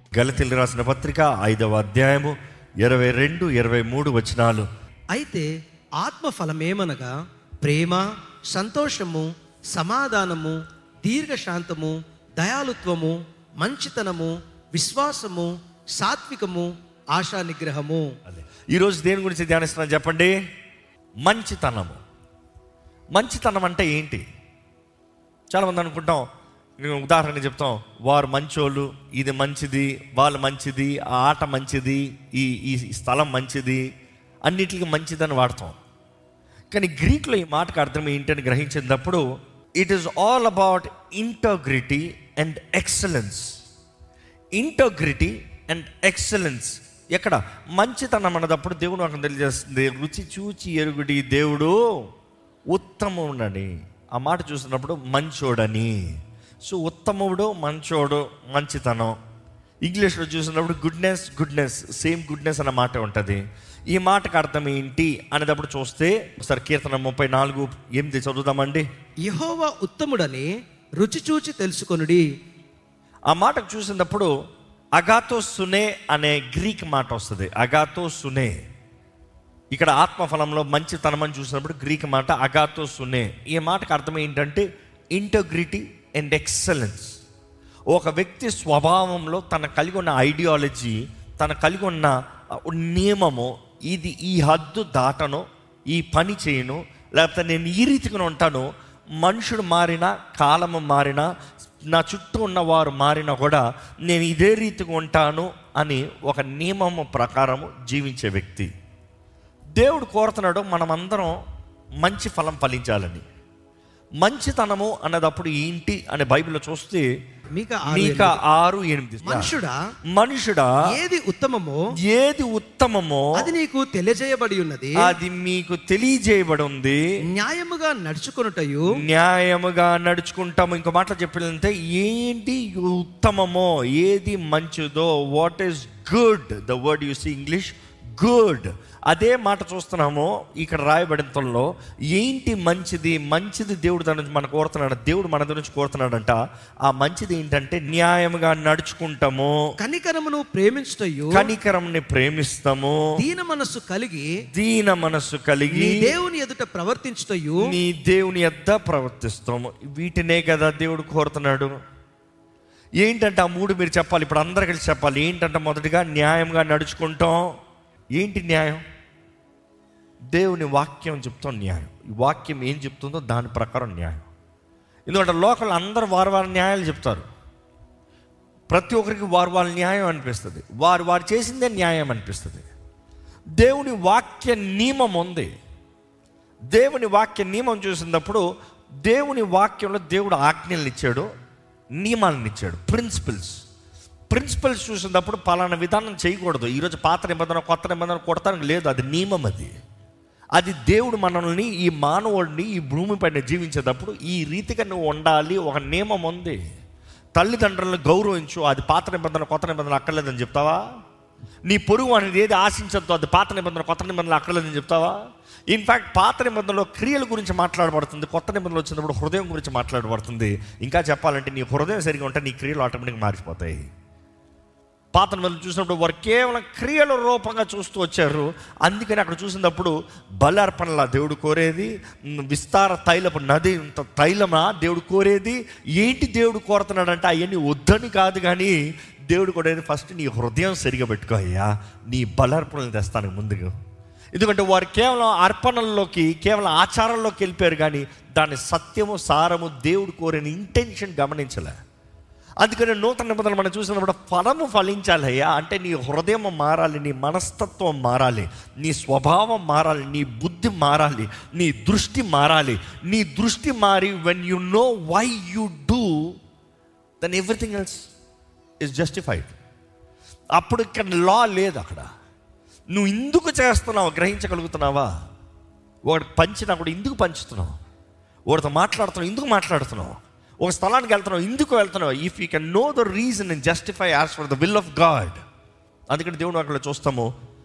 గలతీలు రాసిన పత్రిక ఐదవ అధ్యాయము ఇరవై రెండు ఇరవై మూడు వచనాలు అయితే ఆత్మ ఫలమేమనగా ప్రేమ సంతోషము సమాధానము దీర్ఘశాంతము దయాలుత్వము మంచితనము విశ్వాసము సాత్వికము ఆశా నిగ్రహము అదే ఈరోజు దేని గురించి ధ్యానిస్తున్నాను చెప్పండి మంచితనము మంచితనం అంటే ఏంటి చాలామంది అనుకుంటాం నేను ఉదాహరణ చెప్తాం వారు మంచోళ్ళు ఇది మంచిది వాళ్ళు మంచిది ఆ ఆట మంచిది ఈ ఈ స్థలం మంచిది అన్నిటికీ మంచిదని వాడతాం కానీ గ్రీక్లో ఈ మాటకు అర్థం ఏంటని గ్రహించినప్పుడు it is all about integrity and excellence integrity and excellence ఎక్కడ మంచితనం అన్నదప్పుడు దేవుడు నాకు తెలియజేస్తుంది రుచి చూచి ఎరుగుడి దేవుడు ఉత్తముడని ఆ మాట చూసినప్పుడు మంచోడని సో ఉత్తముడు మంచోడు మంచితనం ఇంగ్లీష్లో చూసినప్పుడు గుడ్నెస్ గుడ్నెస్ సేమ్ గుడ్నెస్ అన్న మాట ఉంటుంది ఈ మాటకు అర్థం ఏంటి అనేటప్పుడు చూస్తే ఒకసారి కీర్తన ముప్పై నాలుగు ఎనిమిది చదువుదామండి యహోవా ఉత్తముడని రుచి చూచి తెలుసుకొనుడి ఆ మాటకు చూసినప్పుడు అగాతో సునే అనే గ్రీక్ మాట వస్తుంది అగాతో సునే ఇక్కడ ఆత్మఫలంలో మంచితనం అని చూసినప్పుడు గ్రీక్ మాట అగాతో సునే ఈ మాటకు అర్థం ఏంటంటే ఇంటగ్రిటీ అండ్ ఎక్సలెన్స్ ఒక వ్యక్తి స్వభావంలో తన కలిగి ఉన్న ఐడియాలజీ తన కలిగి ఉన్న నియమము ఇది ఈ హద్దు దాటను ఈ పని చేయను లేకపోతే నేను ఈ రీతిగా ఉంటాను మనుషుడు మారినా కాలము మారినా నా చుట్టూ ఉన్న వారు మారినా కూడా నేను ఇదే రీతిగా ఉంటాను అని ఒక నియమము ప్రకారము జీవించే వ్యక్తి దేవుడు కోరుతున్నాడు మనమందరం మంచి ఫలం ఫలించాలని మంచితనము అన్నదప్పుడు ఏంటి అనే బైబిల్లో చూస్తే మీక మీక ఆరు ఎనిమిది మనుషుడా మనుషుడా ఏది ఉత్తమమో ఏది ఉత్తమమో అది నీకు తెలియజేయబడి ఉన్నది అది మీకు తెలియజేయబడి ఉంది న్యాయముగా నడుచుకొనుటయు న్యాయముగా నడుచుకుంటాము ఇంకో మాటలు చెప్పాలంటే ఏంటి ఉత్తమమో ఏది మంచిదో what is good the word use English good అదే మాట చూస్తున్నాము ఇక్కడ రాయబడినలో ఏంటి మంచిది మంచిది దేవుడు తన నుంచి మనకు కోరుతున్నాడు దేవుడు మన గురించి కోరుతున్నాడంట ఆ మంచిది ఏంటంటే న్యాయముగా నడుచుకుంటాము కనికరమును ప్రేమించుటయు కనికరంని ప్రేమిస్తాము దీన మనస్సు కలిగి దీన మనస్సు కలిగి నీ దేవుని ఎదుట ప్రవర్తించుటయు నీ దేవుని యొద్ద ప్రవర్తిస్తాము వీటినే కదా దేవుడు కోరుతున్నాడు ఏంటంటే ఆ మూడు మీరు చెప్పాలి ఇప్పుడు అందరు కలిసి చెప్పాలి ఏంటంటే మొదటిగా న్యాయంగా నడుచుకుంటాం ఏంటి న్యాయం దేవుని వాక్యం చెప్తాం న్యాయం ఈ వాక్యం ఏం చెప్తుందో దాని ప్రకారం న్యాయం ఎందుకంటే లోకల్ అందరు వారు వారి న్యాయాలు చెప్తారు ప్రతి ఒక్కరికి వారు వాళ్ళ న్యాయం అనిపిస్తుంది వారు వారు చేసిందే న్యాయం అనిపిస్తుంది దేవుని వాక్య నియమం ఉంది దేవుని వాక్య నియమం చూసినప్పుడు దేవుని వాక్యంలో దేవుడు ఆజ్ఞలు ఇచ్చాడు నియమాలను ఇచ్చాడు ప్రిన్సిపల్స్ ప్రిన్సిపల్స్ చూసినప్పుడు పలానా విధానం చేయకూడదు ఈరోజు పాత నిబంధన కొత్త నిబంధన కొడతానికి లేదు అది నియమం అది అది దేవుడు మనల్ని ఈ మానవుడిని ఈ భూమిపైన జీవించేటప్పుడు ఈ రీతిగా నువ్వు ఉండాలి ఒక నియమం ఉంది తల్లిదండ్రులను గౌరవించు అది పాత నిబంధన కొత్త నిబంధన అక్కర్లేదని చెప్తావా నీ పొరుగు అనేది ఏది ఆశించద్దు అది పాత నిబంధన కొత్త నిబంధనలు అక్కర్లేదని చెప్తావా ఇన్ఫ్యాక్ట్ పాత నిబంధనలో క్రియల గురించి మాట్లాడబడుతుంది కొత్త నిబంధనలు వచ్చినప్పుడు హృదయం గురించి మాట్లాడబడుతుంది ఇంకా చెప్పాలంటే నీ హృదయం సరిగా ఉంటే నీ క్రియలు ఆటోమేటిక్గా మారిపోతాయి పాత నిబంధనలు చూసినప్పుడు వారు కేవలం క్రియల రూపంగా చూస్తూ వచ్చారు అందుకని అక్కడ చూసినప్పుడు బలార్పణలా దేవుడు కోరేది ఉమ్, విస్తార తైలపు నది ఇంత తైలమా దేవుడు కోరేది ఏంటి దేవుడు కోరుతున్నాడంటే అవన్నీ వద్దని కాదు కానీ దేవుడు కోరేది ఫస్ట్ నీ హృదయం సరిగా పెట్టుకో అయ్యా నీ బలార్పణలు తెస్తాను ముందుగా ఎందుకంటే వారు కేవలం అర్పణల్లోకి కేవలం ఆచారంలోకి వెళ్ళిపోయారు కానీ దాని సత్యము సారము దేవుడు కోరిన ఇంటెన్షన్ గమనించలే అందుకని నూతన నిబంధనలు మనం చూసినప్పుడు ఫలము ఫలించాలి అయ్యా అంటే నీ హృదయం మారాలి నీ మనస్తత్వం మారాలి నీ స్వభావం మారాలి నీ బుద్ధి మారాలి నీ దృష్టి మారాలి నీ దృష్టి మారి when you know why you do then everything else is justified అప్పుడు ఇక్కడ లా లేదు అక్కడ నువ్వు ఎందుకు చేస్తున్నావు గ్రహించగలుగుతున్నావా ఒకటి పంచినప్పుడు ఎందుకు పంచుతున్నావు ఒకటితో మాట్లాడుతున్నావు ఎందుకు మాట్లాడుతున్నావు ఒక స్థలానికి వెళ్తున్నావు ఎందుకు వెళ్తున్నావు if you can know the reason and justify as for the will of God అందుకని దేవుడు అక్కడ చూస్తాము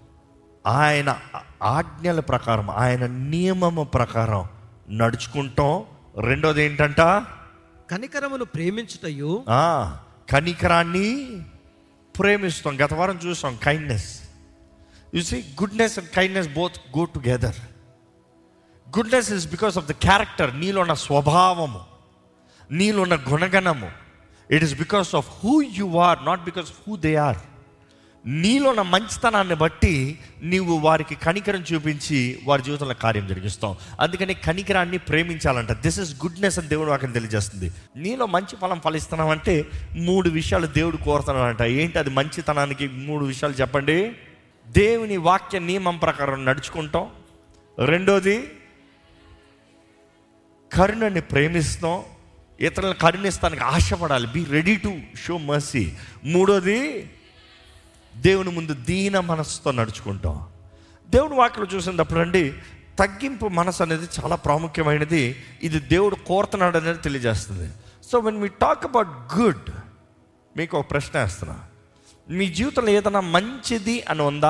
ఆయన ఆజ్ఞల ప్రకారం ఆయన నియమము ప్రకారం నడుచుకుంటాం రెండోది ఏంటంట కనికరమును ప్రేమించుటయు ఆ, కనికరాన్ని ప్రేమిస్తాం గత వారం చూసాం kindness you see goodness and kindness both go together goodness is because of the character నీలో ఉన్న స్వభావము నీలో ఉన్న గుణగణము it is because of who you are not because who they are నీలో ఉన్న మంచితనాన్ని బట్టి నీవు వారికి కనికరం చూపించి వారి జీవితంలో కార్యం జరిగిస్తాం అందుకని కనికరాన్ని ప్రేమించాలంట దిస్ ఇస్ గుడ్నెస్ అని దేవుడు వాకి తెలియజేస్తుంది నీలో మంచి ఫలం ఫలిస్తున్నామంటే మూడు విషయాలు దేవుడు కోరుతున్నాడంట ఏంటి అది మంచితనానికి మూడు విషయాలు చెప్పండి దేవుని వాక్య నియమం ప్రకారం నడుచుకుంటాం రెండోది కరుణని ప్రేమిస్తాం ఇతరులను కరుణిస్తానికి ఆశపడాలి be ready to show mercy మూడోది దేవుని ముందు దీన మనసుతో నడుచుకుంటాం దేవుని వాక్యలో చూసినప్పుడు అండి తగ్గింపు మనసు అనేది చాలా ప్రాముఖ్యమైనది ఇది దేవుడు కోరుతున్నాడు అనేది తెలియజేస్తుంది so when we talk about good మీకు ఒక ప్రశ్న వేస్తున్నా మీ జీవితంలో ఏదైనా మంచిది అని ఉందా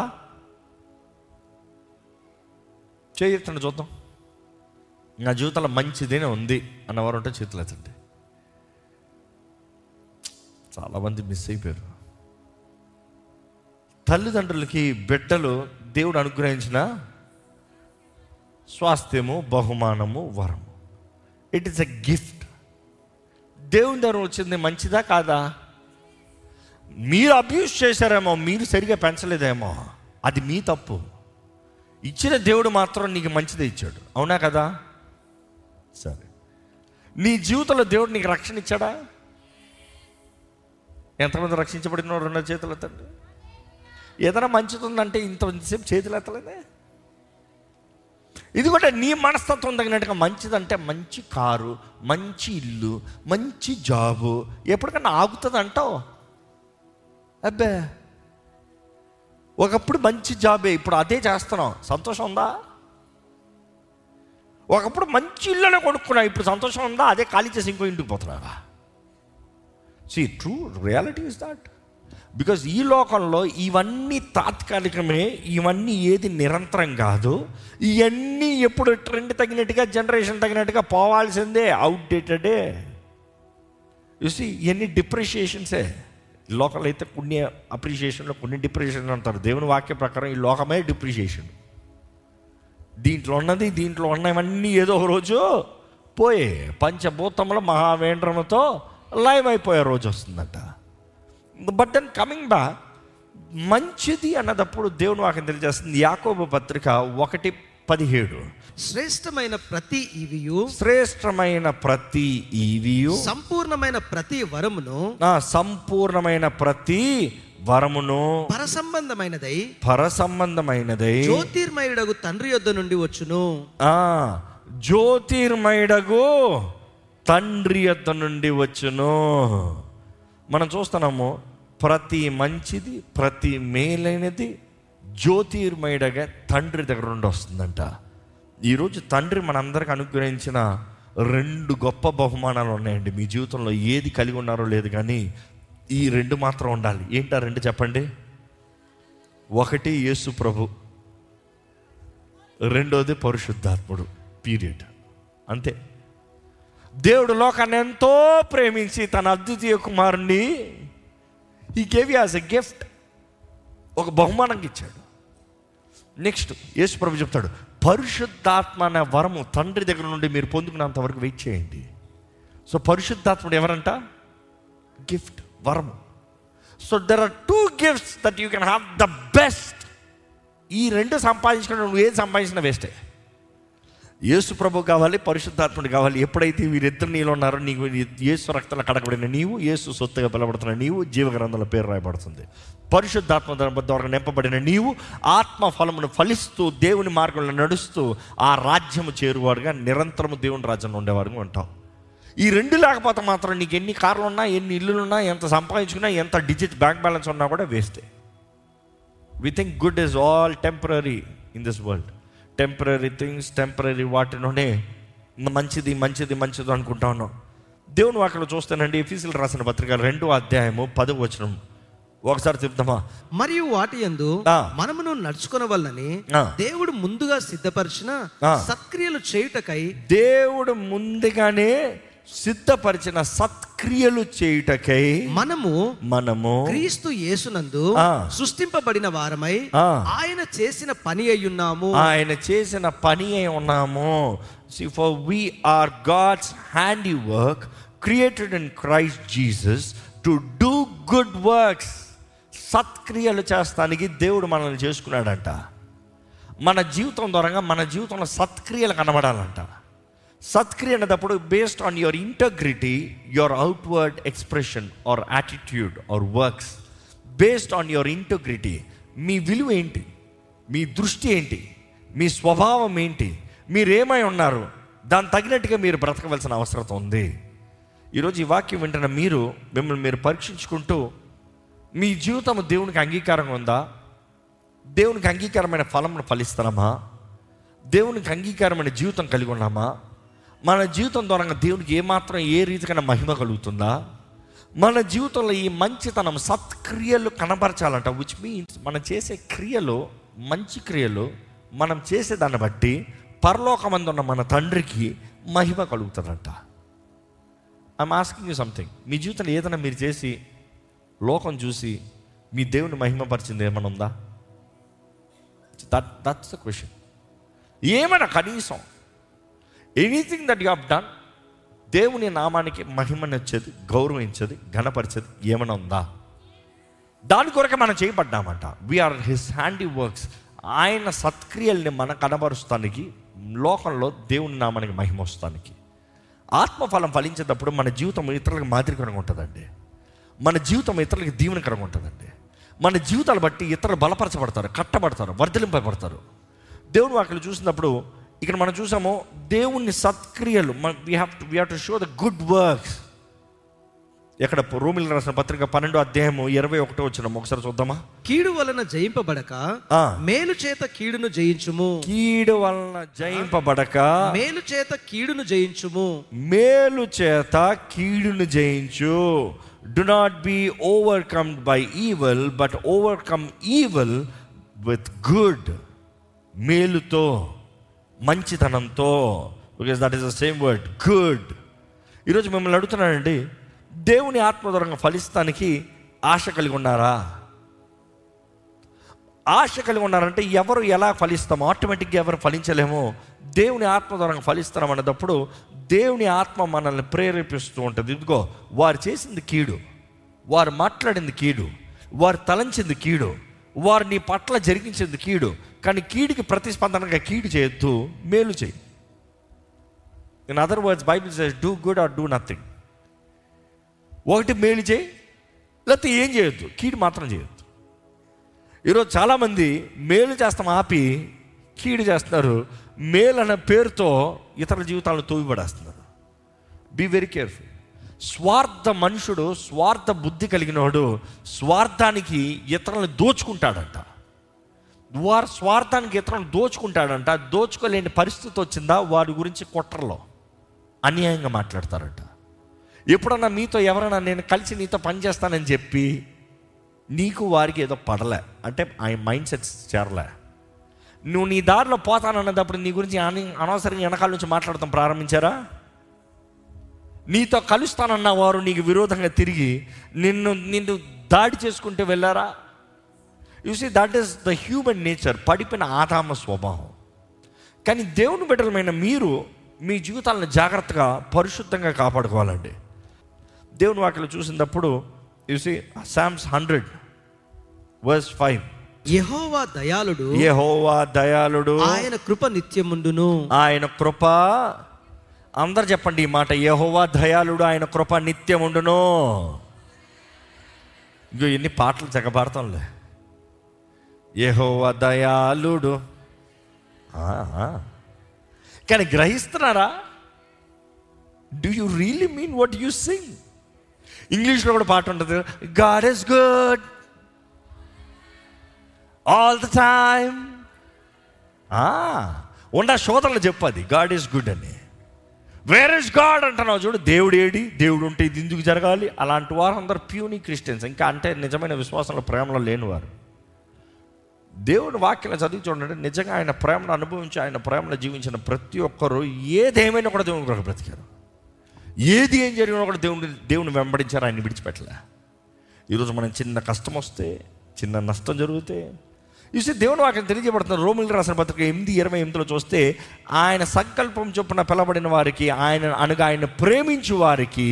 చేయొచ్చండి చూద్దాం నా జీవితంలో మంచిదేనే ఉంది అన్నవారు ఉంటే చేతులు ఎత్తండి చాలామంది మిస్ అయిపోయారు తల్లిదండ్రులకి బిడ్డలు దేవుడు అనుగ్రహించిన స్వాస్థ్యము బహుమానము వరము ఇట్ ఈస్ ఎ గిఫ్ట్ దేవుని దగ్గర వచ్చింది మంచిదా కాదా మీరు అబ్యూస్ చేశారేమో మీరు సరిగా పెంచలేదేమో అది మీ తప్పు ఇచ్చిన దేవుడు మాత్రం నీకు మంచిదే ఇచ్చాడు అవునా కదా సరే నీ జీవితంలో దేవుడు నీకు రక్షణ ఇచ్చాడా ఎంతమంది రక్షించబడిన రెండు చేతులు తండ్రి ఏదైనా మంచిది ఉందంటే ఇంతసేపు చేతులు ఎత్తలేదే ఇది కూడా నీ మనస్తత్వం తగినట్టుగా మంచిదంటే మంచి కారు మంచి ఇల్లు మంచి జాబు ఎప్పటికన్నా ఆగుతుంది అంటావు అబ్బే ఒకప్పుడు మంచి జాబే ఇప్పుడు అదే చేస్తున్నాం సంతోషం ఉందా ఒకప్పుడు మంచి ఇల్లునే కొనుక్కున్నా ఇప్పుడు సంతోషం ఉందా అదే ఖాళీ చేసి ఇంకో ఇంటికి పోతున్నావా see true reality is that because ఈ లోకంలో ఇవన్నీ తాత్కాలికమే ఇవన్నీ ఏది నిరంతరం కాదు ఇవన్నీ ఎప్పుడు ట్రెండ్ తగినట్టుగా జనరేషన్ తగినట్టుగా పోవాల్సిందే అవుట్డేటెడే చూసి ఇవన్నీ డిప్రిషియేషన్సే లోకల్ అయితే కొన్ని అప్రిషియేషన్లో కొన్ని డిప్రిషియేషన్ అంటారు దేవుని వాక్య ప్రకారం ఈ లోకమే డిప్రిషియేషన్ దీంట్లో ఉన్నది దీంట్లో ఉన్నవన్నీ ఏదో ఒక రోజు పోయే పంచభూతముల మహావేంద్రముతో లైవ్ అయిపోయే రోజు వస్తుందంట బట్ దెన్ కమింగ్ బ్యాక్ మంచిది అన్నదప్పుడు దేవుని వాక్యం తెలియజేస్తుంది యాకోబు పత్రిక ఒకటి పదిహేడు శ్రేష్టమైన ప్రతి ఇవియు శ్రేష్టమైన ప్రతి ఈవియు సంపూర్ణమైన ప్రతి వరమును ఆ సంపూర్ణమైన ప్రతి వరమును పరసంబంధమైనదై పర సంబంధమైనదై జ్యోతిర్మయుడగు తండ్రి యొద్ద నుండి వచ్చును ఆ జ్యోతిర్మయుడగు తండ్రి యొద్ద నుండి వచ్చును మనం చూస్తున్నాము ప్రతి మంచిది ప్రతి మేలైనది జ్యోతిర్మయుడగా తండ్రి దగ్గర నుండి వస్తుందంట ఈరోజు తండ్రి మనందరికి అనుగ్రహించిన రెండు గొప్ప బహుమానాలు ఉన్నాయండి మీ జీవితంలో ఏది కలిగి ఉన్నారో లేదు కానీ ఈ రెండు మాత్రం ఉండాలి ఏంటా రెండు చెప్పండి ఒకటి యేసు ప్రభు రెండోది పరిశుద్ధాత్ముడు పీరియడ్ అంతే దేవుడు లోకాన్ని ఎంతో ప్రేమించి తన అద్వితీయ కుమారుణ్ణి ఈ గేవ్ యాజ్ ఎ గిఫ్ట్ ఒక బహుమానంగా ఇచ్చాడు నెక్స్ట్ యేసు ప్రభు చెప్తాడు పరిశుద్ధాత్మ అనే వరము తండ్రి దగ్గర నుండి మీరు పొందుకున్నంత వరకు వెయిట్ చేయండి సో పరిశుద్ధాత్ముడు ఎవరంట గిఫ్ట్ వరము so there are two gifts that you can have the best ఈ రెండు సంపాదించుకుని నువ్వు ఏది సంపాదించిన వేస్టే యేసు ప్రభు కావాలి పరిశుద్ధాత్ముడు కావాలి ఎప్పుడైతే వీరిద్దరు నీలో ఉన్నారో నీకు యేసు రక్తంలో కడగబడిన నీవు యేసు సొత్తుగా పిలబడుతున్న నీవు జీవగ్రంథంలో పేరు రాయబడుతుంది పరిశుద్ధాత్మ ద్వారా నింపబడిన నీవు ఆత్మ ఫలమును ఫలిస్తూ దేవుని మార్గంలో నడుస్తూ ఆ రాజ్యము చేరువాడుగా నిరంతరము దేవుని రాజ్యంలో ఉండేవాడుగా ఉంటావు ఈ రెండు లేకపోతే మాత్రం నీకు ఎన్ని కార్లు ఉన్నా ఎన్ని ఇల్లులు ఉన్నా ఎంత సంపాదించుకున్నా ఎంత డిజిట్ బ్యాంక్ బ్యాలెన్స్ ఉన్నా కూడా వేస్టే we think good is all temporary in this world temporary things temporary వాటిలోనే మంచిది మంచిది మంచిది అనుకుంటా ఉన్నాం దేవుని వాక్యలో చూస్తానండి ఎఫీసీలు రాసిన పత్రిక రెండో అధ్యాయము పదవ వచనం ఒకసారి చెప్తామా మరియు వాటి యందు ఆ. మనమును నడుచుకునవల్లని ఆ. దేవుడు ముందుగా సిద్ధపరిచిన ఆ. సత్క్రియలు చేయుటకై దేవుడు ముందుగానే సిద్ధపరిచిన సత్క్రియలు చేయుటకై మనము మనము క్రీస్తు యేసునందు ఆ. సృష్టింపబడిన వారమై ఆ. ఆయన చేసిన పని అయ్యున్నాము ఆయన చేసిన పని అయి ఉన్నాము for we are God's handiwork created in Christ Jesus to do good works సత్క్రియలు చేస్తానికి దేవుడు మనల్ని చేసుకున్నాడంట మన జీవితం ద్వారా మన జీవితంలో సత్క్రియలు కనబడాలంట సత్క్రియ అనేటప్పుడు based on your integrity your outward expression or attitude or works based on your integrity మీ విలువ ఏంటి మీ దృష్టి ఏంటి మీ స్వభావం ఏంటి మీరేమై ఉన్నారు దాని తగినట్టుగా మీరు బ్రతకవలసిన అవసరం ఉంది ఈరోజు ఈ వాక్యం వింటున్న మీరు మిమ్మల్ని మీరు పరీక్షించుకుంటూ మీ జీవితం దేవునికి అంగీకారంగా ఉందా దేవునికి అంగీకారమైన ఫలమును ఫలిస్తున్నామా దేవునికి అంగీకారమైన జీవితం కలిగి ఉన్నామా మన జీవితం ద్వారా దేవునికి ఏమాత్రం ఏ రీతికైనా మహిమ కలుగుతుందా మన జీవితంలో ఈ మంచితనం సత్క్రియలు కనబరచాలంట విచ్ మీన్స్ మనం చేసే క్రియలు మంచి క్రియలు మనం చేసే దాన్ని బట్టి పరలోకమందు ఉన్న మన తండ్రికి మహిమ కలుగుతుందంట ఐఎమ్ ఆస్కింగ్ యూ సంథింగ్ మీ జీవితంలో ఏదైనా మీరు చేసి లోకం చూసి మీ దేవుని మహిమపరిచింది ఏమైనా ఉందా దట్ దట్స్ ద క్వశ్చన్ ఏమైనా కనీసం anything that you have done దేవుని నామానికి మహిమనిచ్చేది గౌరవించేది ఘనపరిచేది ఏమైనా ఉందా దాని కొరకే మనం చేయబడ్డామంట వీఆర్ హిస్ హ్యాండీ వర్క్స్ ఆయన సత్క్రియల్ని మన కనబరుస్తానికి లోకంలో దేవుని నామానికి మహిమ వస్తానికి ఆత్మఫలం ఫలించేటప్పుడు మన జీవితం ఇతరులకు మాదిరికరంగా ఉంటుందండి మన జీవితం ఇతరులకు దీవెనకరంగా ఉంటుందండి మన జీవితాలు బట్టి ఇతరులు బలపరచబడతారు కట్టబడతారు వర్ధలింపబడతారు దేవుని వాక్యలు చూసినప్పుడు ఇక్కడ మనం చూసాము దేవుని సత్క్రియలు we have to we have to show the good works ఎక్కడ రోమిల్ రాసిన పత్రిక పన్నెండో అధ్యాయము ఇరవై ఒకటో వచ్చిన ఒకసారి చూద్దామా కీడు వలన జయింపబడక ఆ. మేలు చేత కీడును జయించుము కీడు వలన జయింపబడక మేలు చేత కీడును జయించుము మేలు చేత కీడును జయించు do not be overcome by evil but overcome evil with good మేలుతో మంచితనంతో because that is the same word good ఈరోజు మిమ్మల్ని అడుగుతున్నానండి దేవుని ఆత్మధరంగా ఫలిస్తానికి ఆశ కలిగి ఉన్నారా ఆశ కలిగి ఉన్నారంటే ఎవరు ఎలా ఫలిస్తామో ఆటోమేటిక్గా ఎవరు ఫలించలేమో దేవుని ఆత్మ ద్వారా ఫలిస్తాం అన్నప్పుడు దేవుని ఆత్మ మనల్ని ప్రేరేపిస్తూ ఉంటుంది ఇదిగో వారు చేసింది కీడు వారు మాట్లాడింది కీడు వారు తలంచింది కీడు వారు నీ పట్ల జరిగించింది కీడు కానీ కీడుకి ప్రతిస్పందనగా కీడు చేయొద్దు మేలు చేయి in other words Bible says do good or do nothing ఒకటి మేలు చేయి లేకపోతే ఏం చేయొద్దు కీడు మాత్రం చేయొద్దు ఈరోజు చాలామంది మేలు చేస్తాం ఆపి కీడు చేస్తున్నారు మేలు అనే పేరుతో ఇతరుల జీవితాలను తూగిపడేస్తున్నారు బీ వెరీ కేర్ఫుల్ స్వార్థ మనుషుడు స్వార్థ బుద్ధి కలిగినవాడు స్వార్థానికి ఇతరులను దోచుకుంటాడంట వారు స్వార్థానికి ఇతరులను దోచుకుంటాడంట దోచుకోలేని పరిస్థితి వచ్చిందా వారి గురించి కుట్రలో అన్యాయంగా మాట్లాడతారంట ఎప్పుడన్నా మీతో ఎవరైనా నేను కలిసి నీతో పని చేస్తానని చెప్పి నీకు వారికి ఏదో పడలే అంటే ఆ మైండ్ సెట్స్ చేరలే నువ్వు నీ దారిలో పోతానన్నప్పుడు నీ గురించి అని అనవసరంగా వెనకాల నుంచి మాట్లాడటం ప్రారంభించారా నీతో కలుస్తానన్న వారు నీకు విరోధంగా తిరిగి నిన్ను నిన్ను దాడి చేసుకుంటే వెళ్ళారా see that is the human nature పడిపోయిన ఆదామ స్వభావం కానీ దేవుని బిడ్డలమైన మీరు మీ జీవితాలను జాగ్రత్తగా పరిశుద్ధంగా కాపాడుకోవాలండి దేవుని వాక్యలు చూసినప్పుడు you see Psalms hundred verse five యెహోవా దయాళుడు యెహోవా దయాళుడు ఆయన కృప నిత్యముండును ఆయన కృప అందరు చెప్పండి ఈ మాట యెహోవా దయాళుడు ఆయన కృప నిత్యం ఉండును ఇంకో ఎన్ని పాటలు జగబాడతాంలే యెహోవా దయాళుడు ఆ, ఆ. కానీ గ్రహిస్తున్నారా do you really mean what you sing ఇంగ్లీష్లో కూడా పాట ఉంటుంది God is good all the time ఉండ శోధనలు చెప్పది గాడ్ ఈస్ గుడ్ అని వేర్ ఇస్ గాడ్ అంటున్నావు చూడు దేవుడు ఏడి దేవుడు ఉంటే ఇది ఎందుకు జరగాలి అలాంటి వారు అందరు ప్యూని క్రిస్టియన్స్ ఇంకా అంటే నిజమైన విశ్వాసంలో ప్రేమలో లేనివారు దేవుడు వాక్యం చదివి చూడండి నిజంగా ఆయన ప్రేమను అనుభవించి ఆయన ప్రేమను జీవించిన ప్రతి ఒక్కరు ఏదేమైనా కూడా దేవుని కొరకు బ్రతికారు ఏది ఏం జరిగినా కూడా దేవుని దేవుని వెంబడించారు ఆయన విడిచిపెట్టలే ఈరోజు మనం చిన్న కష్టం వస్తే చిన్న నష్టం జరిగితే చూస్తే దేవుని వాక్యం తెలియజేయబడుతున్న రోమిల్ రాసిన పత్రిక ఎనిమిది ఇరవై ఎనిమిదిలో చూస్తే ఆయన సంకల్పం చొప్పున పిలబడిన వారికి ఆయన అనగా ఆయన ప్రేమించు వారికి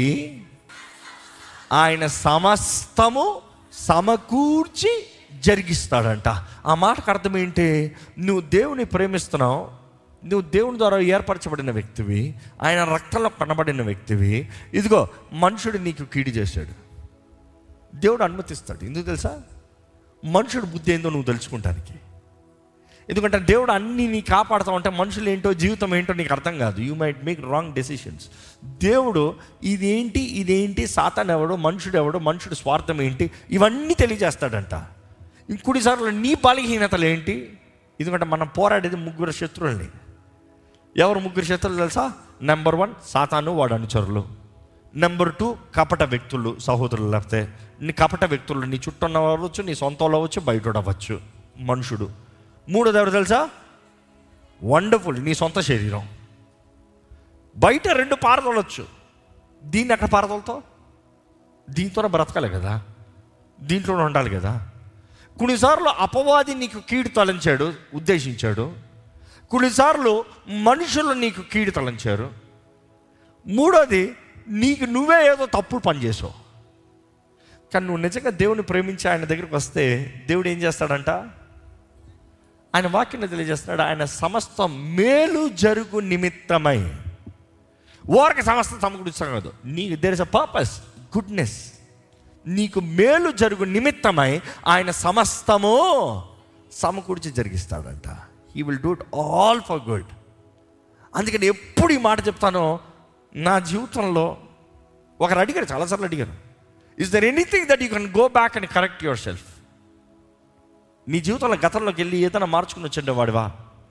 ఆయన సమస్తము సమకూర్చి జరిగిస్తాడంట ఆ మాటకు అర్థం ఏంటి నువ్వు దేవుని ప్రేమిస్తున్నావు నువ్వు దేవుని ద్వారా ఏర్పరచబడిన వ్యక్తివి ఆయన రక్తంలో కనబడిన వ్యక్తివి ఇదిగో మనుషుడు నీకు కీడి చేశాడు దేవుడు అనుమతిస్తాడు ఎందుకు తెలుసా మనుషుడు బుద్ధి ఏందో నువ్వు తెలుసుకుంటానికి ఎందుకంటే దేవుడు అన్ని నీ కాపాడుతా ఉంటే మనుషులు ఏంటో జీవితం ఏంటో నీకు అర్థం కాదు you might make wrong decisions దేవుడు ఇదేంటి ఇదేంటి సాతాన్ ఎవడు మనుషుడు ఎవడు మనుషుడు స్వార్థం ఏంటి ఇవన్నీ తెలియజేస్తాడంట ఇంకొన్నిసార్లు నీ బలహీనతలు ఏంటి ఎందుకంటే మనం పోరాడేది ముగ్గురు శత్రువుల్ని ఎవరు ముగ్గురు శత్రువులు తెలుసా నెంబర్ వన్ సాతాను వాడు అనుచరులు నెంబర్ టూ కపట వ్యక్తులు సహోదరులు లేకపోతే నీ కపట వ్యక్తులు నీ చుట్టూ ఉన్న అవ్వచ్చు నీ సొంత వాళ్ళు అవ్వచ్చు బయట అవ్వచ్చు మనుషుడు మూడోది ఎవరు తెలుసా వండర్ఫుల్ నీ సొంత శరీరం బయట రెండు పారదోలొచ్చు దీన్ని ఎక్కడ పారదోలతో దీంతోనే బ్రతకాలి కదా దీంట్లోనే ఉండాలి కదా కొన్నిసార్లు అపవాది నీకు కీడు తలంచాడు ఉద్దేశించాడు కొన్నిసార్లు మనుషులు నీకు కీడు తలంచారు మూడోది నీకు నువ్వే ఏదో తప్పుడు పని చేసావు కానీ నువ్వు నిజంగా దేవుని ప్రేమించి ఆయన దగ్గరికి వస్తే దేవుడు ఏం చేస్తాడంట ఆయన వాక్యం తెలియజేస్తున్నాడు ఆయన సమస్త మేలు జరుగు నిమిత్తమై ఓరక సమస్త సమకూర్చం కాదు నీకు there is a purpose goodness నీకు మేలు జరుగు నిమిత్తమై ఆయన సమస్తము సమకూర్చి జరిగిస్తాడంట he will do it all for good అందుకని ఎప్పుడు ఈ మాట చెప్తానో నా జీవితంలో ఒకరు అడిగారు చాలాసార్లు అడిగారు is there anything that you can go back and correct yourself నీ జీవితంలో గతంలోకి వెళ్ళి ఏదైనా మార్చుకుని వచ్చండి వాడివా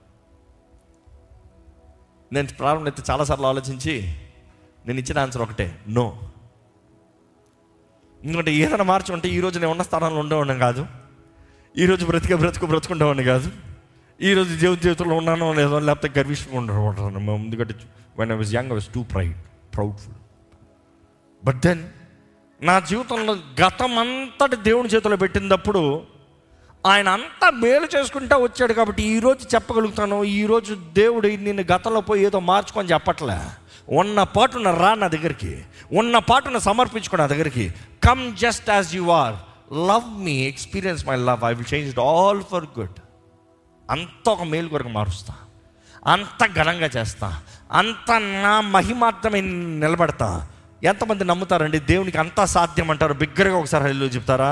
నేను ప్రారంభం అయితే చాలాసార్లు ఆలోచించి నేను ఇచ్చిన ఆన్సర్ ఒకటే నో ఎందుకంటే ఏదైనా మార్చుకుంటే ఈరోజు నేను ఉన్న స్థానంలో ఉండేవాడిని కాదు ఈరోజు బ్రతికే బ్రతుకు బ్రతుకుండేవాడిని కాదు ఈరోజు జీవిత జీవితంలో ఉన్నానో లేదో లేకపోతే గర్విష్గా ఉండడం ఎందుకంటే when I was young I was too pride proudful but then నా జీవితంలో గతం అంతటి దేవుని చేతిలో పెట్టినప్పుడు ఆయన అంతా మేలు చేసుకుంటా వచ్చాడు కాబట్టి ఈరోజు చెప్పగలుగుతాను ఈరోజు దేవుడు నిన్ను గతంలో పోయి ఏదో మార్చుకొని చెప్పట్లే ఉన్న పాటున రా నా దగ్గరికి ఉన్న పాటున సమర్పించుకో నా దగ్గరికి come just as you are love me experience my love I will change it all for good అంత ఒక మేలు కొరకు మారుస్తా అంత ఘనంగా చేస్తా అంత నా మహిమార్థమై నిలబడతా ఎంతమంది నమ్ముతారండి దేవునికి అంతా సాధ్యం అంటారు బిగ్గరగా ఒకసారి హల్లు చెప్తారా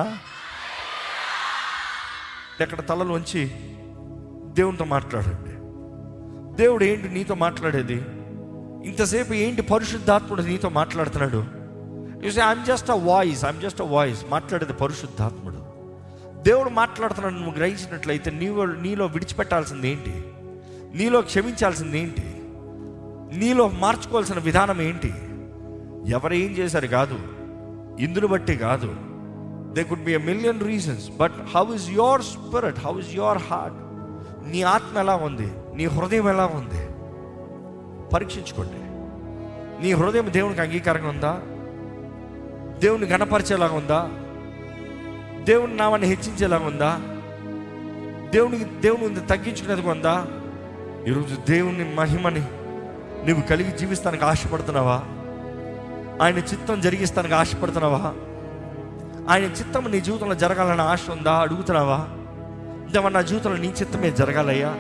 ఎక్కడ తలలు వంచి దేవునితో మాట్లాడండి దేవుడు ఏంటి నీతో మాట్లాడేది ఇంతసేపు ఏంటి పరిశుద్ధాత్ముడు నీతో మాట్లాడుతున్నాడు చూసే I'm just a voice I'm just a voice మాట్లాడేది పరిశుద్ధాత్ముడు దేవుడు మాట్లాడుతున్నాడు నువ్వు గ్రహించినట్లయితే నీలో నీలో విడిచిపెట్టాల్సింది ఏంటి నీలో క్షమించాల్సింది ఏంటి నీలో మార్చుకోవాల్సిన విధానం ఏంటి ఎవరు ఏం చేశారు కాదు ఇందును బట్టి కాదు they could be a million reasons but how is your spirit how is your heart నీ ఆత్మ ఎలా ఉంది నీ హృదయం ఎలా ఉంది పరీక్షించుకోండి నీ హృదయం దేవునికి అంగీకారంగా ఉందా దేవుని గణపరిచేలాగా ఉందా దేవుని నామాన్ని హెచ్చించేలాగా ఉందా దేవునికి దేవుని తగ్గించుకునేది ఉందా ఈరోజు దేవుని మహిమని నువ్వు కలిగి జీవిస్తానికి ఆశపడుతున్నావా ఆయన చిత్తం జరిగిస్తానికి ఆశపడుతున్నావా ఆయన చిత్తం నీ జీవితంలో జరగాలని ఆశ ఉందా అడుగుతున్నావా దేవా నా జీవితంలో నీ చిత్తమే జరగాలయ్యా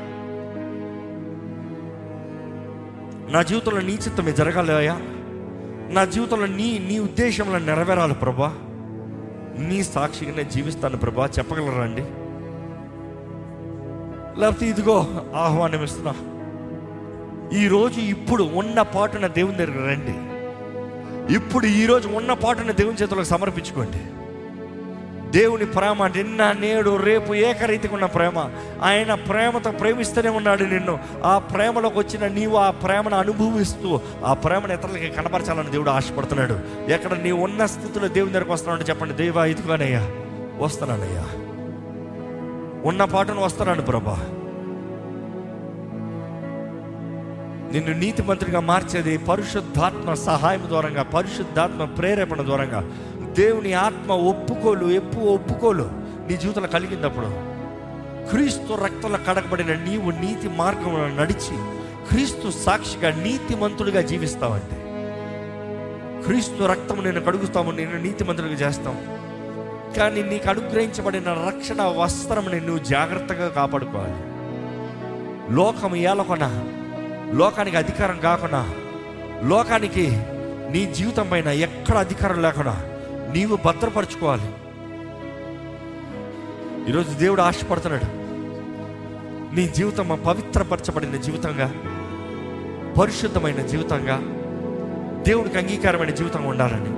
నా జీవితంలో నీ చిత్తమే జరగాలయ్యా నా జీవితంలో నీ నీ ఉద్దేశంలో నెరవేరాలి ప్రభా నీ సాక్షిగా నేను జీవిస్తాను ప్రభా చెప్పగలరా అండి లేకపోతే ఇదిగో ఆహ్వానం ఇస్తున్నా ఈరోజు ఇప్పుడు ఉన్న పాటున దేవుని దగ్గర రండి ఇప్పుడు ఈరోజు ఉన్న పాటున దేవుని చేతులకు సమర్పించుకోండి దేవుని ప్రేమ నిన్న నేడు రేపు ఏకరీతిగా ఉన్న ప్రేమ ఆయన ప్రేమతో ప్రేమిస్తూనే ఉన్నాడు నిన్ను ఆ ప్రేమలోకి వచ్చిన నీవు ఆ ప్రేమను అనుభవిస్తూ ఆ ప్రేమను ఇతరులకి కనపరచాలని దేవుడు ఆశపడుతున్నాడు ఎక్కడ నీ ఉన్న స్థితిలో దేవుని దగ్గరకు వస్తున్నాడు చెప్పండి దేవా ఇదిగోనయ్యా వస్తున్నానయ్యా ఉన్న పాటను వస్తున్నాను ప్రభా నిన్ను నీతిమంతుడిగా మార్చేది పరిశుద్ధాత్మ సహాయం ద్వారంగా పరిశుద్ధాత్మ ప్రేరేపణ ద్వారంగా దేవుని ఆత్మ ఒప్పుకోలు ఎప్పు ఒప్పుకోలు నీ జీవితంలో కలిగినప్పుడు క్రీస్తు రక్తంలో కడగబడిన నీవు నీతి మార్గంలో నడిచి క్రీస్తు సాక్షిగా నీతిమంతుడిగా జీవిస్తావంటే క్రీస్తు రక్తము నేను కడుగుతాము నేను నీతిమంతుడిగా చేస్తాం కానీ నీకు అనుగ్రహించబడిన రక్షణ వస్త్రముని నువ్వు జాగ్రత్తగా కాపాడుకోవాలి లోకం ఏలకొన లోకానికి అధికారం కాకుండా లోకానికి నీ జీవితం పైన ఎక్కడ అధికారం లేకుండా నీవు భద్రపరచుకోవాలి ఈరోజు దేవుడు ఆశపడుతున్నాడు నీ జీవితం పవిత్రపరచబడిన జీవితంగా పరిశుద్ధమైన జీవితంగా దేవుడికి అంగీకారమైన జీవితంగా ఉండాలని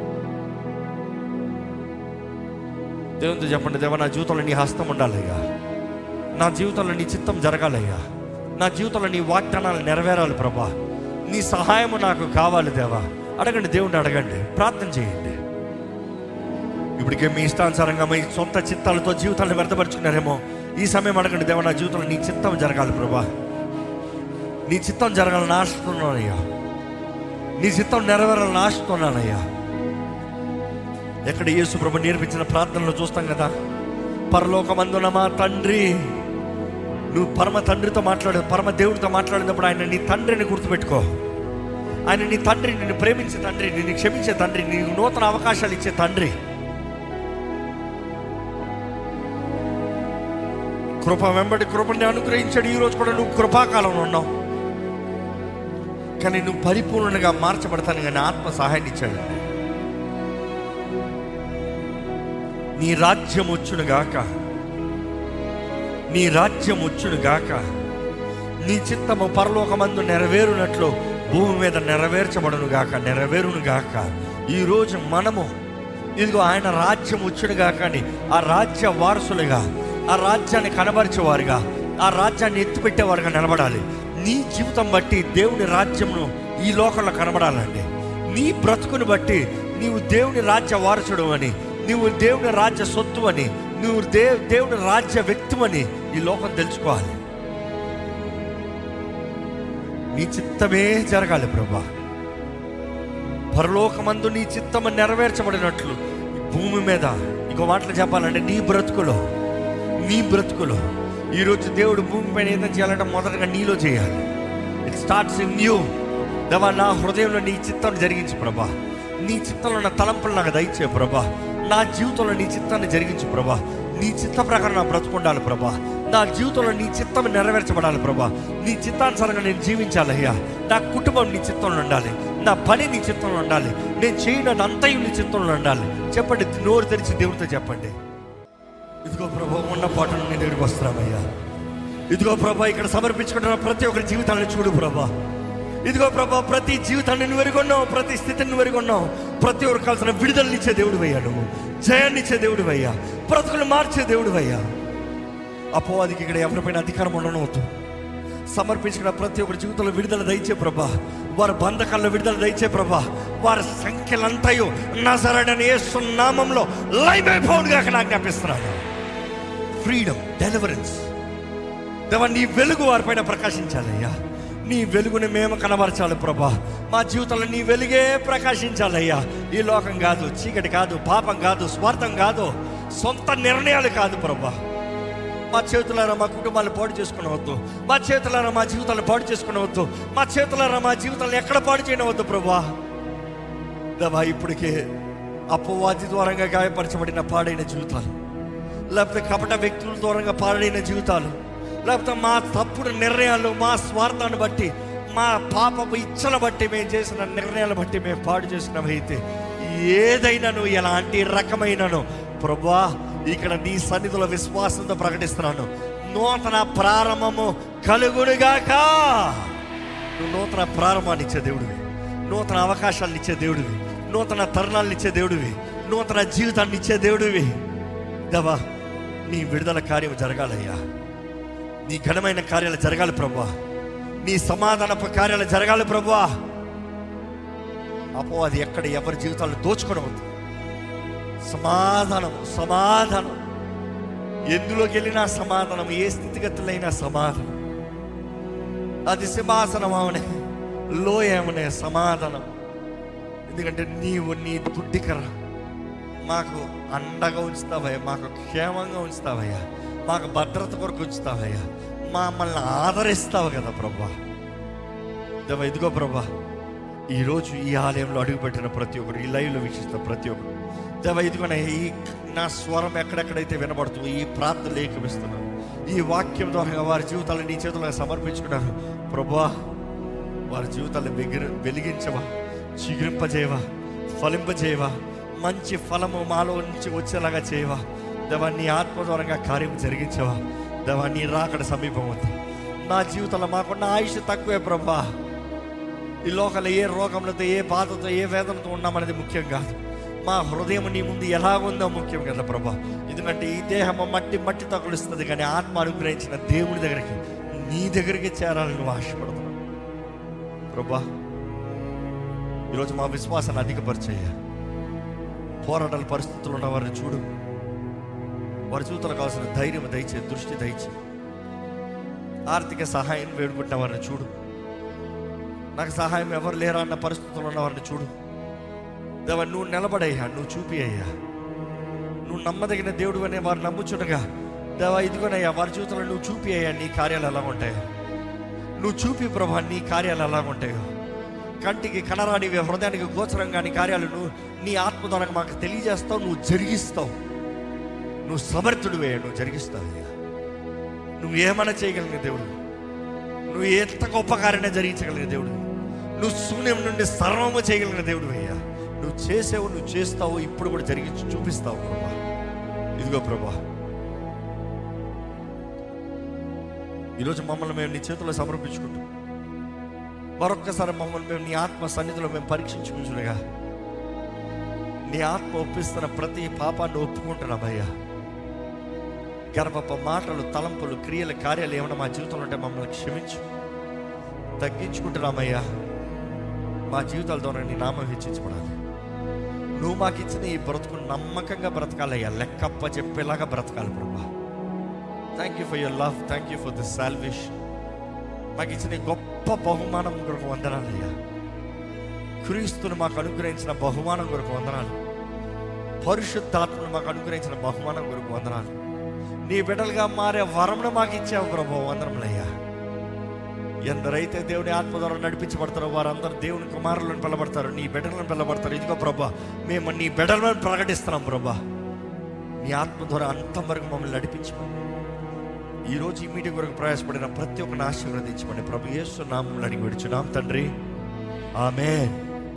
దేవునితో చెప్పండి దేవ నా జీవితంలో నీ హస్తం ఉండాలయ్యా నా జీవితంలో నీ చిత్తం జరగాలయ్యా నా జీవితంలో నీ వాగ్దానాలు నెరవేరాలి ప్రభా నీ సహాయము నాకు కావాలి దేవా అడగండి దేవుణ్ణి అడగండి ప్రార్థన చేయండి ఇప్పటికే మీ ఇష్టానుసారంగా మీ సొంత చిత్తాలతో జీవితాన్ని వ్యర్థపరుచుకున్నారేమో ఈ సమయం అడగండి దేవ నా జీవితంలో నీ చిత్తం జరగాలి ప్రభా నీ చిత్తం జరగాలని ఆశిస్తున్నానయ్యా నీ చిత్తం నెరవేరాలని ఆశిస్తున్నానయ్యా ఎక్కడ యేసు ప్రభు నేర్పించిన ప్రార్థనలు చూస్తాం కదా పరలోకమందున మా తండ్రి నువ్వు పరమ తండ్రితో మాట్లాడే పరమ దేవుడితో మాట్లాడినప్పుడు ఆయన నీ తండ్రిని గుర్తుపెట్టుకో ఆయన నీ తండ్రి నిన్ను ప్రేమించే తండ్రి నిన్ను క్షమించే తండ్రి నీకు నూతన అవకాశాలు ఇచ్చే తండ్రి కృప వెంబడి కృపని అనుగ్రహించాడు ఈ రోజు కూడా నువ్వు కృపాకాలంలో ఉన్నావు కానీ నువ్వు పరిపూర్ణంగా మార్చబడతాను కానీ ఆత్మ సహాయాన్ని ఇచ్చాడండి నీ రాజ్యం వచ్చును గాక నీ రాజ్యం వచ్చును గాక నీ చిత్తము పరలోకమందు నెరవేరునట్లు భూమి మీద నెరవేర్చబడును గాక నెరవేరును గాక ఈరోజు మనము ఇదిగో ఆయన రాజ్యం వచ్చును గాక అని ఆ రాజ్య వారసులుగా ఆ రాజ్యాన్ని కనబరిచేవారుగా ఆ రాజ్యాన్ని ఎత్తిపెట్టేవారుగా నిలబడాలి నీ జీవితం బట్టి దేవుని రాజ్యమును ఈ లోకంలో కనబడాలండి నీ బ్రతుకుని బట్టి నీవు దేవుని రాజ్య వారసుడు అని నీవు దేవుని రాజ్య సొత్తు అని నువ్వు దేవ్ దేవుని రాజ్య వ్యక్తివని ఈ లోకం తెలుసుకోవాలి నీ చిత్తమే జరగాలి ప్రభా పరలోకమందు నీ చిత్తము నెరవేర్చబడినట్లు ఈ భూమి మీద ఇంకో మాటలు చెప్పాలంటే నీ బ్రతుకులో నీ బ్రతుకులో ఈరోజు దేవుడు భూమి పైన ఏదైనా చేయాలంటే మొదటగా నీలో చేయాలి ఇట్ స్టార్ట్స్ ఇన్ యూ దేవా నా హృదయంలో నీ చిత్తాన్ని జరిగించు ప్రభా నీ చిత్తంలో నా తలంపులు నాకు దయచే ప్రభా నా జీవితంలో నీ చిత్తాన్ని జరిగించు ప్రభా నీ చిత్త ప్రకారం నా బ్రతుకుండాలి ప్రభా నా జీవితంలో నీ చిత్తం నెరవేర్చబడాలి ప్రభా నీ చిత్తానుసారంగా నేను జీవించాలయ్యా నా కుటుంబం నీ చిత్తంలో ఉండాలి నా పని నీ చిత్తంలో ఉండాలి నేను చేయడం అంతయు నీ చిత్తంలో ఉండాలి చెప్పండి నోరు తెరిచి దేవుడితో చెప్పండి ఇదిగో ప్రభా ఉన్న పాటను నేను దగ్గరికి వస్తున్నామయ్యా ఇదిగో ప్రభా ఇక్కడ సమర్పించుకుంటున్న ప్రతి ఒక్కరి జీవితాన్ని చూడు ప్రభా ఇదిగో ప్రభా ప్రతి జీవితాన్ని నువ్వు ఎరుగున్నావు ప్రతి స్థితిని నువ్వు ఎరుగున్నావు ప్రతి ఒక్కరు కాల్సిన విడుదలనిచ్చే దేవుడు అయ్యా నువ్వు జయాన్నిచ్చే దేవుడు అయ్యా బ్రతుకులు మార్చే దేవుడు అయ్యా అపోవాదికి ఇక్కడ ఎవరిపైన అధికారం ఉండనవద్దు సమర్పించిన ప్రతి ఒక్కరి జీవితంలో విడుదల దయచే ప్రభా వారి బంధకాల్లో విడుదల దయచే ప్రభా వారి సంఖ్యలంతయు నజరడని యేసు నామంలో లైవ్ అయిపోవుడుగా నాకు జ్ఞాపిస్తున్నాను ఫ్రీడమ్ డెలివరెన్స్ దేవా నీ వెలుగు వారిపైన ప్రకాశించాలయ్యా నీ వెలుగుని మేము కనబరచాలి ప్రభా మా జీవితంలో నీ వెలుగే ప్రకాశించాలయ్యా ఈ లోకం కాదు చీకటి కాదు పాపం కాదు స్వార్థం కాదు సొంత నిర్ణయాలు కాదు ప్రభా మా చేతులారా మా కుటుంబాలు పాడు చేసుకునవద్దు మా చేతులారా మా జీవితాలు పాడు చేసుకునవద్దు మా చేతులారా మా జీవితాలను ఎక్కడ పాడు చేయనవద్దు ప్రభా దేవా ఇప్పటికే అపవాది ద్వారంగా గాయపరచబడిన పాడైన జీవితాలు లేకపోతే కపట వ్యక్తుల ద్వారంగా పాడైన జీవితాలు లేకపోతే మా తప్పుడు నిర్ణయాలు మా స్వార్థాన్ని బట్టి మా పాపపు ఇచ్చల బట్టి మేము చేసిన నిర్ణయాలు బట్టి మేము పాడు చేసినవైతే ఏదైనాను ఎలాంటి రకమైనను ప్రభా ఇక్కడ నీ సన్నిధిలో విశ్వాసంతో ప్రకటిస్తున్నాను నూతన ప్రారంభము కలుగునుగాక నువ్వు నూతన ప్రారంభాన్ని ఇచ్చే దేవుడివి నూతన అవకాశాలను ఇచ్చే దేవుడివి నూతన తరుణాలను ఇచ్చే దేవుడివి నూతన జీవితాన్ని ఇచ్చే దేవుడివి దేవా నీ విడుదల కార్యం జరగాలయ్యా నీ ఘనమైన కార్యాలు జరగాలి ప్రభా నీ సమాధానపు కార్యాలు జరగాలి ప్రభా అపో అది ఎక్కడ ఎవరి జీవితాలను దోచుకోవద్దు సమాధానం సమాధానం ఎందులోకి వెళ్ళినా సమాధానం ఏ స్థితిగతులైనా సమాధానం అది సింహాసనం అవనే లోయమనే సమాధానం ఎందుకంటే నీవు నీ దుడ్డికర మాకు అండగా ఉంచుతావయ్యా మాకు క్షేమంగా ఉంచుతావయ్యా మాకు భద్రత కొరకు ఉంచుతావయ్యా మమ్మల్ని ఆదరిస్తావు కదా ప్రభా దేవా ఇదిగో ప్రభా ఈరోజు ఈ ఆలయంలో అడుగుపెట్టిన ప్రతి ఒక్కరు ఈ లైవ్లో వీక్షిస్తున్న ప్రతి ఒక్కరు దేవ ఇదిగోనే ఈ నా స్వరం ఎక్కడెక్కడైతే వినబడుతుందో ఈ ప్రార్థనలు ఏకమిస్తున్నాను ఈ వాక్యం ద్వారా వారి జీవితాలను నీ చేతులకు సమర్పించుకున్నారు ప్రభా వారి జీవితాలను వెగిరి వెలిగించవా చిగురింపజేయవా ఫలింపజేయవా మంచి ఫలము మాలో నుంచి వచ్చేలాగా చేయవా దేవా నీ ఆత్మ ద్వారంగా కార్యం జరిగించవా దేవా నీ రాకడ సమీపం ఉంది నా జీవితంలో మాకున్న ఆయుష్ తక్కువే ప్రభా ఈ లోకంలో ఏ రోగంలతో ఏ బాధతో ఏ వేదనతో ఉన్నామనేది ముఖ్యం కాదు మా హృదయం నీ ముందు ఎలాగుందో ముఖ్యం కదా ప్రభా ఎందుకంటే ఈ దేహం మట్టి మట్టి తగులుస్తుంది కానీ ఆత్మ అనుగ్రహించిన దేవుడి దగ్గరికి నీ దగ్గరికి చేరాలని నువ్వు ఆశపడుతున్నావు ప్రభా ఈరోజు మా విశ్వాసాన్ని అధికపరిచయ్యా పోరాటాల పరిస్థితులు ఉన్న వారిని చూడు వారి జీవితంలో కావాల్సిన ధైర్యం దయచే దృష్టి దయచే ఆర్థిక సహాయం వేడుకుంటున్న వారిని చూడు నాకు సహాయం ఎవరు లేరా అన్న పరిస్థితుల్లో ఉన్న వారిని చూడు దేవా నువ్వు నిలబడయ్యా నువ్వు చూపి అయ్యా నువ్వు నమ్మదగిన దేవుడు అనే వారు నమ్ముచుండగా దేవా ఇదిగోనయ్యా వారి జీవితంలో నువ్వు చూపి అయ్యా నీ కార్యాలు ఎలా ఉంటాయో నువ్వు చూపి ప్రభా నీ కార్యాలు ఎలా ఉంటాయో కంటికి కనరానివి హృదయానికి గోచరం కాని కార్యాలు నువ్వు నీ ఆత్మ ద్వారా మాకు తెలియజేస్తావు నువ్వు జరిగిస్తావు నువ్వు సమర్థుడివే నువ్వు జరిగిస్తావు అయ్యా నువ్వు ఏమైనా చేయగలిగిన దేవుడు నువ్వు ఎంత గొప్ప కార్యాన్ని జరిగించగలిగిన దేవుడు నువ్వు శూన్యం నుండి సర్వము చేయగలిగిన దేవుడు అయ్యా నువ్వు చేసావు నువ్వు చేస్తావు ఇప్పుడు కూడా జరిగించి చూపిస్తావు ప్రభా ఇదిగో ప్రభా ఈరోజు మమ్మల్ని మేము నీ చేతుల్లో సమర్పించుకుంటాం మరొక్కసారి మమ్మల్ని మేము నీ ఆత్మ సన్నిధిలో మేము పరీక్షించుకుంటున్నాగా నీ ఆత్మ ఒప్పిస్తున్న ప్రతి పాపాన్ని ఒప్పుకుంటున్నామయ్యా గర్భప మాటలు తలంపులు క్రియలు కార్యాలు ఏమైనా మా జీవితంలో ఉంటే మమ్మల్ని క్షమించు తగ్గించుకుంటున్నామయ్యా మా జీవితాల ద్వారా నీ నామం హెచ్చించబడాలి నువ్వు మాకు ఇచ్చిన ఈ బ్రతుకు నమ్మకంగా బ్రతకాలయ్యా లెక్కప్ప చెప్పేలాగా బ్రతకాలి ప్రభా thank you for your love thank you for the salvation మాకు ఇచ్చిన ఈ గొప్ప బహుమానం కొరకు వందనాలయ్యా క్రీస్తుని మాకు అనుగ్రహించిన బహుమానం కొరకు వందనాలు పరిశుద్ధాత్మను మాకు అనుగ్రహించిన బహుమానం కొరకు వందనాలు నీ బిడ్డలుగా మారే వరంను మాకు ఇచ్చావు ప్రభు వందనములయ్యా ఎందరైతే దేవుని ఆత్మ ద్వారా నడిపించబడతారో వారందరూ దేవుని కుమారులను పిలబడతారు నీ బిడ్డలను పిలబడతారు ఇదిగో ప్రభా మేము నీ బిడ్డలను ప్రకటిస్తున్నాం ప్రభా నీ ఆత్మ ద్వారా అంతం వరకు మమ్మల్ని నడిపించమని ఈరోజు ఈ మీటింగ్ వరకు ప్రయాసపడిన ప్రతి ఒక్కరిని ఆశీర్వదించమని ప్రభు యేసు నామములు అడిగి విడుచున్నాం తండ్రి ఆమె